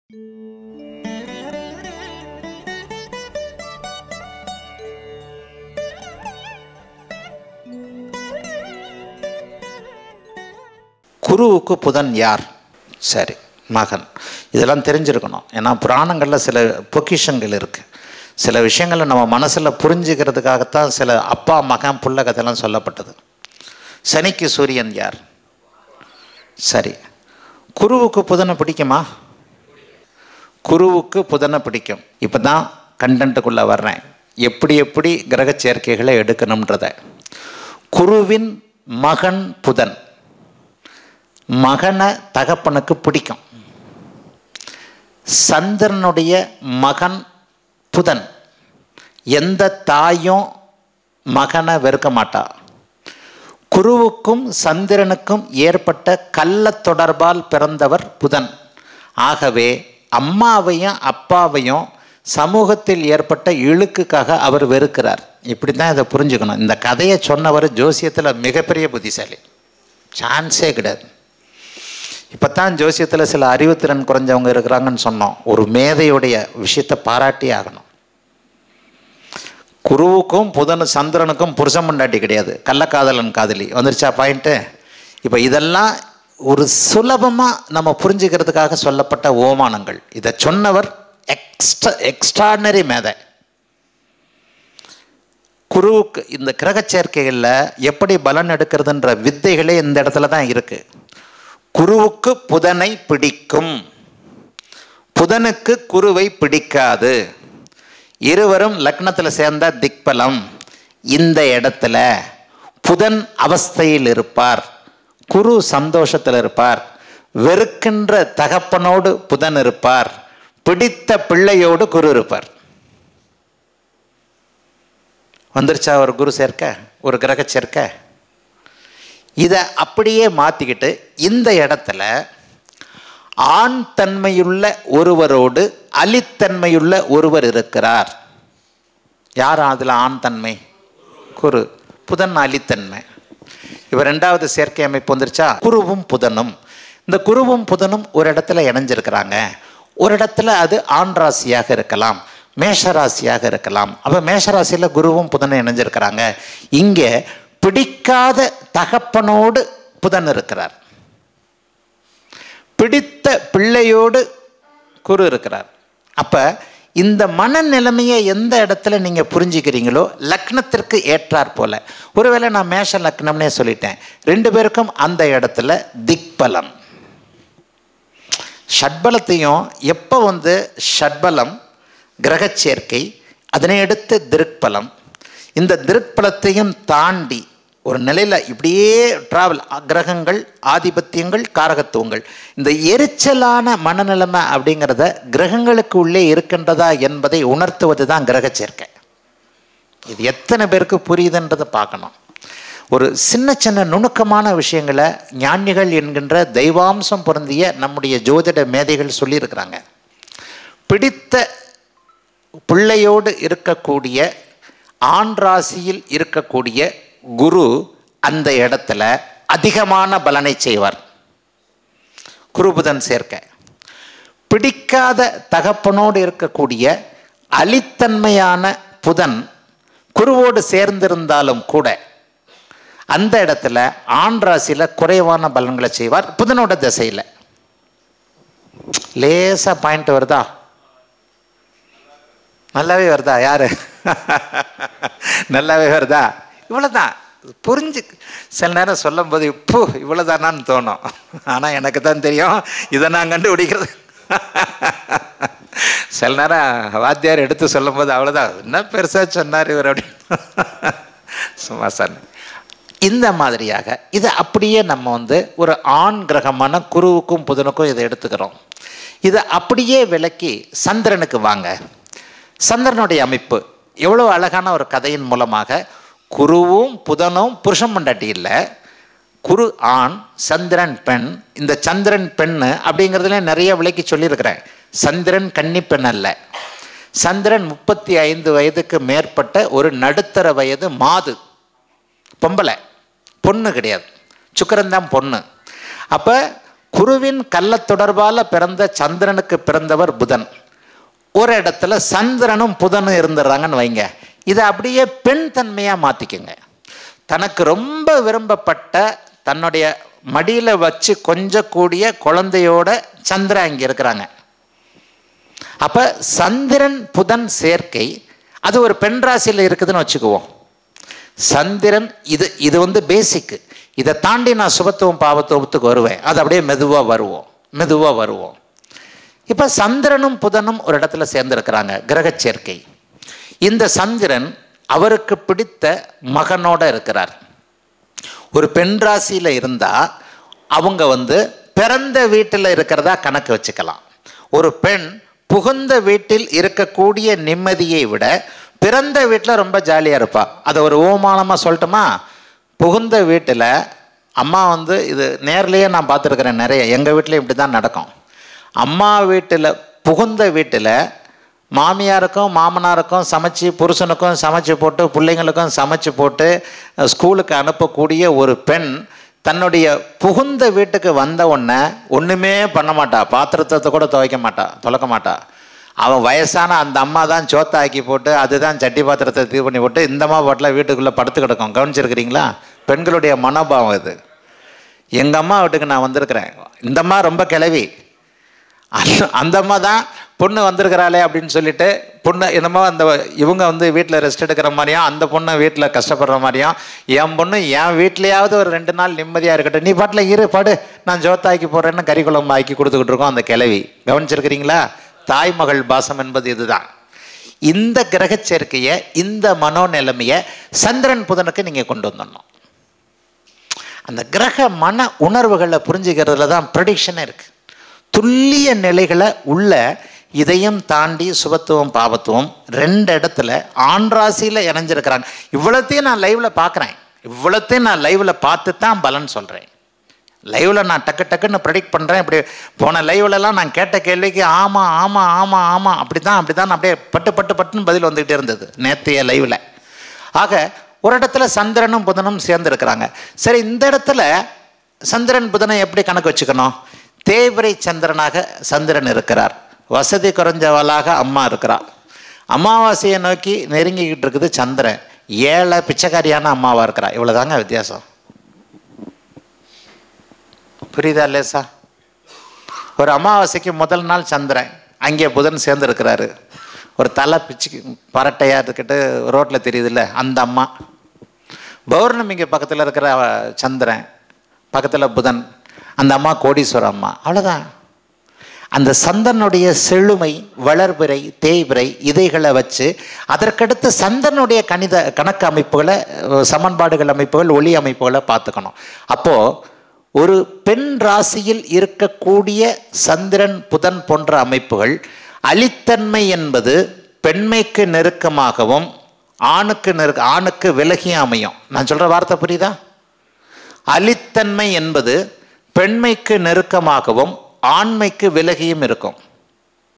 குருவுக்கு புதன் யார் சரி மகன் இதெல்லாம் தெரிஞ்சிருக்கணும் ஏன்னா புராணங்களில் சில பொக்கிஷங்கள் இருக்குது சில விஷயங்களை நம்ம மனசில் புரிஞ்சுக்கிறதுக்காகத்தான் சில அப்பா மகன் புள்ள கதையெல்லாம் சொல்லப்பட்டது சனிக்கு சூரியன் யார் சரி குருவுக்கு புதனை பிடிக்குமா குருவுக்கு புதனை பிடிக்கும் இப்போ தான் கண்டென்ட்டுக்குள்ளே வர்றேன் எப்படி எப்படி கிரக சேர்க்கைகளை எடுக்கணுன்றத குருவின் மகன் புதன் மகனை தகப்பனுக்கு பிடிக்கும் சந்திரனுடைய மகன் புதன் எந்த தாயும் மகனை வெறுக்க மாட்டா குருவுக்கும் சந்திரனுக்கும் ஏற்பட்ட கள்ள தொடர்பால் பிறந்தவர் புதன் ஆகவே அம்மாவையும் அப்பாவையும் சமூகத்தில் ஏற்பட்ட இழுக்குக்காக அவர் வெறுக்கிறார் இப்படி தான் இதை புரிஞ்சுக்கணும் இந்த கதையை சொன்னவர் ஜோசியத்தில் மிகப்பெரிய புத்திசாலி சான்ஸே கிடையாது இப்போ தான் ஜோசியத்தில் சில அறிவுத்திறன் குறைஞ்சவங்க இருக்கிறாங்கன்னு சொன்னோம் ஒரு மேதையுடைய விஷயத்தை பாராட்டி ஆகணும் குருவுக்கும் புதன் சந்திரனுக்கும் புருஷன் முண்டாட்டி கிடையாது கள்ளக்காதலன் காதலி வந்துருச்சா பாயிண்ட்டு இப்போ இதெல்லாம் ஒரு சுலபமாக நம்ம புரிஞ்சுக்கிறதுக்காக சொல்லப்பட்ட ஓமானங்கள் இதை சொன்னவர் எக்ஸ்ட்ரா எக்ஸ்ட்ராடனரி மேதை குருவுக்கு இந்த கிரக சேர்க்கைகளில் எப்படி பலன் எடுக்கிறதுன்ற வித்தைகளே இந்த இடத்துல தான் இருக்குது குருவுக்கு புதனை பிடிக்கும் புதனுக்கு குருவை பிடிக்காது இருவரும் லக்னத்தில் சேர்ந்த திக்பலம் இந்த இடத்துல புதன் அவஸ்தையில் இருப்பார் குரு சந்தோஷத்தில் இருப்பார் வெறுக்கின்ற தகப்பனோடு புதன் இருப்பார் பிடித்த பிள்ளையோடு குரு இருப்பார் வந்துருச்சா ஒரு குரு சேர்க்க ஒரு கிரக சேர்க்க இதை அப்படியே மாற்றிக்கிட்டு இந்த இடத்துல ஆண் தன்மையுள்ள ஒருவரோடு அலித்தன்மையுள்ள ஒருவர் இருக்கிறார் யார் அதில் ஆண் தன்மை குரு புதன் அலித்தன்மை இப்போ ரெண்டாவது செயற்கை அமைப்பு வந்துருச்சா குருவும் புதனும் இந்த குருவும் புதனும் ஒரு இடத்துல இணைஞ்சிருக்கிறாங்க ஒரு இடத்துல அது ஆண் ராசியாக இருக்கலாம் மேஷராசியாக இருக்கலாம் அப்போ மேஷராசியில் குருவும் புதனும் இணைஞ்சிருக்கிறாங்க இங்கே பிடிக்காத தகப்பனோடு புதன் இருக்கிறார் பிடித்த பிள்ளையோடு குரு இருக்கிறார் அப்போ இந்த மனநிலைமையை எந்த இடத்துல நீங்கள் புரிஞ்சுக்கிறீங்களோ லக்னத்திற்கு ஏற்றார் போல ஒருவேளை நான் மேஷ லக்னம்னே சொல்லிட்டேன் ரெண்டு பேருக்கும் அந்த இடத்துல திக்பலம் ஷட்பலத்தையும் எப்போ வந்து ஷட்பலம் கிரகச்சேர்க்கை அதனை அடுத்து திருக்பலம் இந்த திருக்பலத்தையும் தாண்டி ஒரு நிலையில் இப்படியே ட்ராவல் கிரகங்கள் ஆதிபத்தியங்கள் காரகத்துவங்கள் இந்த எரிச்சலான மனநிலைமை அப்படிங்கிறத கிரகங்களுக்கு உள்ளே இருக்கின்றதா என்பதை உணர்த்துவது தான் கிரக சேர்க்கை இது எத்தனை பேருக்கு புரியுதுன்றதை பார்க்கணும் ஒரு சின்ன சின்ன நுணுக்கமான விஷயங்களை ஞானிகள் என்கின்ற தெய்வாம்சம் பொருந்திய நம்முடைய ஜோதிட மேதைகள் சொல்லியிருக்கிறாங்க பிடித்த பிள்ளையோடு இருக்கக்கூடிய ஆண் ராசியில் இருக்கக்கூடிய குரு அந்த இடத்துல அதிகமான பலனை செய்வார் குருபுதன் சேர்க்க பிடிக்காத தகப்பனோடு இருக்கக்கூடிய அலித்தன்மையான புதன் குருவோடு சேர்ந்திருந்தாலும் கூட அந்த இடத்துல ஆண் ராசியில் குறைவான பலன்களை செய்வார் புதனோட திசையில் லேசாக பாயிண்ட் வருதா நல்லாவே வருதா யாரு நல்லாவே வருதா இவ்வளோதான் புரிஞ்சு சில நேரம் சொல்லும்போது இப்போ இவ்வளோதானான்னு தோணும் ஆனால் எனக்கு தான் தெரியும் இதை நான் கண்டுபிடிக்கிறது சில நேரம் வாத்தியார் எடுத்து சொல்லும்போது அவ்வளோதான் என்ன பெருசாக சொன்னார் இவர் அப்படின்னு சும்மா சொன்ன இந்த மாதிரியாக இதை அப்படியே நம்ம வந்து ஒரு ஆண் கிரகமான குருவுக்கும் புதனுக்கும் இதை எடுத்துக்கிறோம் இதை அப்படியே விளக்கி சந்திரனுக்கு வாங்க சந்திரனுடைய அமைப்பு எவ்வளோ அழகான ஒரு கதையின் மூலமாக குருவும் புதனும் புருஷன் மண்டாட்டி இல்லை குரு ஆண் சந்திரன் பெண் இந்த சந்திரன் பெண் அப்படிங்கிறதுல நிறைய விலைக்கு சொல்லியிருக்கிறேன் சந்திரன் கன்னி பெண் அல்ல சந்திரன் முப்பத்தி ஐந்து வயதுக்கு மேற்பட்ட ஒரு நடுத்தர வயது மாது பொம்பளை பொண்ணு கிடையாது சுக்கரன் தான் பொண்ணு அப்போ குருவின் கள்ள தொடர்பால் பிறந்த சந்திரனுக்கு பிறந்தவர் புதன் ஒரு இடத்துல சந்திரனும் புதனும் இருந்துடுறாங்கன்னு வைங்க இதை அப்படியே பெண் தன்மையாக மாற்றிக்குங்க தனக்கு ரொம்ப விரும்பப்பட்ட தன்னுடைய மடியில் வச்சு கொஞ்சக்கூடிய குழந்தையோட சந்திரா இங்கே இருக்கிறாங்க அப்போ சந்திரன் புதன் சேர்க்கை அது ஒரு பெண் ராசியில் இருக்குதுன்னு வச்சுக்குவோம் சந்திரன் இது இது வந்து பேசிக்கு இதை தாண்டி நான் சுபத்துவம் பாவத்துவத்துக்கு வருவேன் அது அப்படியே மெதுவாக வருவோம் மெதுவாக வருவோம் இப்போ சந்திரனும் புதனும் ஒரு இடத்துல சேர்ந்துருக்கிறாங்க கிரக சேர்க்கை இந்த சந்திரன் அவருக்கு பிடித்த மகனோட இருக்கிறார் ஒரு பெண் ராசியில் இருந்தால் அவங்க வந்து பிறந்த வீட்டில் இருக்கிறதா கணக்கு வச்சுக்கலாம் ஒரு பெண் புகுந்த வீட்டில் இருக்கக்கூடிய நிம்மதியை விட பிறந்த வீட்டில் ரொம்ப ஜாலியாக இருப்பா அதை ஒரு ஓமானமாக சொல்லட்டுமா புகுந்த வீட்டில் அம்மா வந்து இது நேர்லேயே நான் பார்த்துருக்குறேன் நிறைய எங்கள் வீட்லேயும் இப்படி தான் நடக்கும் அம்மா வீட்டில் புகுந்த வீட்டில் மாமியாருக்கும் மாமனாருக்கும் சமைச்சு புருஷனுக்கும் சமைச்சு போட்டு பிள்ளைங்களுக்கும் சமைச்சு போட்டு ஸ்கூலுக்கு அனுப்பக்கூடிய ஒரு பெண் தன்னுடைய புகுந்த வீட்டுக்கு வந்த உடனே ஒன்றுமே பண்ண மாட்டா பாத்திரத்தை கூட துவைக்க மாட்டா துலக்க மாட்டா அவன் வயசான அந்த அம்மா தான் சோத்தை ஆக்கி போட்டு அதுதான் சட்டி பாத்திரத்தை இது பண்ணி போட்டு இந்த அம்மா பாட்டில் வீட்டுக்குள்ளே படுத்து கிடக்கும் கவனிச்சிருக்கிறீங்களா பெண்களுடைய மனோபாவம் இது எங்கள் அம்மா வீட்டுக்கு நான் வந்திருக்கிறேன் இந்த அம்மா ரொம்ப கிளவி அந்த அந்த அம்மா தான் பொண்ணு வந்திருக்கிறாளே அப்படின்னு சொல்லிட்டு பொண்ணு என்னமோ அந்த இவங்க வந்து வீட்டில் ரெஸ்ட் எடுக்கிற மாதிரியும் அந்த பொண்ணு வீட்டில் கஷ்டப்படுற மாதிரியும் என் பொண்ணு என் வீட்லேயாவது ஒரு ரெண்டு நாள் நிம்மதியாக இருக்கட்டும் நீ பாட்டில் இரு படு நான் ஜோத்தாக்கி போடுறேன்னு கறி குழம்பு ஆக்கி கொடுத்துக்கிட்டு இருக்கோம் அந்த கிளவி கவனிச்சிருக்கிறீங்களா தாய்மகள் பாசம் என்பது இதுதான் இந்த கிரக சேர்க்கையை இந்த மனோ நிலைமையை சந்திரன் புதனுக்கு நீங்கள் கொண்டு வந்துடணும் அந்த கிரக மன உணர்வுகளை புரிஞ்சுக்கிறதுல தான் ப்ரடிக்ஷனே இருக்குது துல்லிய நிலைகளை உள்ள இதையும் தாண்டி சுபத்துவம் பாவத்துவம் ரெண்டு இடத்துல ஆண் ராசியில் இணைஞ்சிருக்கிறாங்க இவ்வளோத்தையும் நான் லைவில் பார்க்குறேன் இவ்வளோத்தையும் நான் லைவில் பார்த்து தான் பலன் சொல்கிறேன் லைவில் நான் டக்கு டக்குன்னு ப்ரெடிக்ட் பண்ணுறேன் இப்படி போன லைவ்லலாம் நான் கேட்ட கேள்விக்கு ஆமாம் ஆமாம் ஆமாம் ஆமாம் அப்படி தான் அப்படி தான் அப்படியே பட்டு பட்டு பட்டுன்னு பதில் வந்துக்கிட்டே இருந்தது நேற்றைய லைவில் ஆக ஒரு இடத்துல சந்திரனும் புதனும் சேர்ந்துருக்கிறாங்க சரி இந்த இடத்துல சந்திரன் புதனை எப்படி கணக்கு வச்சுக்கணும் தேய்பிரை சந்திரனாக சந்திரன் இருக்கிறார் வசதி குறைஞ்சவளாக அம்மா இருக்கிறார் அமாவாசையை நோக்கி நெருங்கிக்கிட்டு இருக்குது சந்திரன் ஏழை பிச்சைக்காரியான அம்மாவாக இருக்கிறா இவ்வளோதாங்க வித்தியாசம் புரியுதா லேசா ஒரு அமாவாசைக்கு முதல் நாள் சந்திரன் அங்கே புதன் சேர்ந்துருக்கிறாரு ஒரு தலை பிச்சு பரட்டையாக இருக்கிட்டு ரோட்டில் தெரியுதுல்ல அந்த அம்மா பௌர்ணமிக்கு பக்கத்தில் இருக்கிற சந்திரன் பக்கத்தில் புதன் அந்த அம்மா கோடீஸ்வர அம்மா அவ்வளோதான் அந்த சந்தனுடைய செழுமை வளர்பிறை தேய்பிறை இதைகளை வச்சு அதற்கடுத்து சந்தனுடைய கணித கணக்கு அமைப்புகளை சமன்பாடுகள் அமைப்புகள் ஒளி அமைப்புகளை பார்த்துக்கணும் அப்போது ஒரு பெண் ராசியில் இருக்கக்கூடிய சந்திரன் புதன் போன்ற அமைப்புகள் அலித்தன்மை என்பது பெண்மைக்கு நெருக்கமாகவும் ஆணுக்கு நெருக்க ஆணுக்கு விலகியும் அமையும் நான் சொல்கிற வார்த்தை புரியுதா அலித்தன்மை என்பது பெண்மைக்கு நெருக்கமாகவும் ஆண்மைக்கு விலகியும் இருக்கும்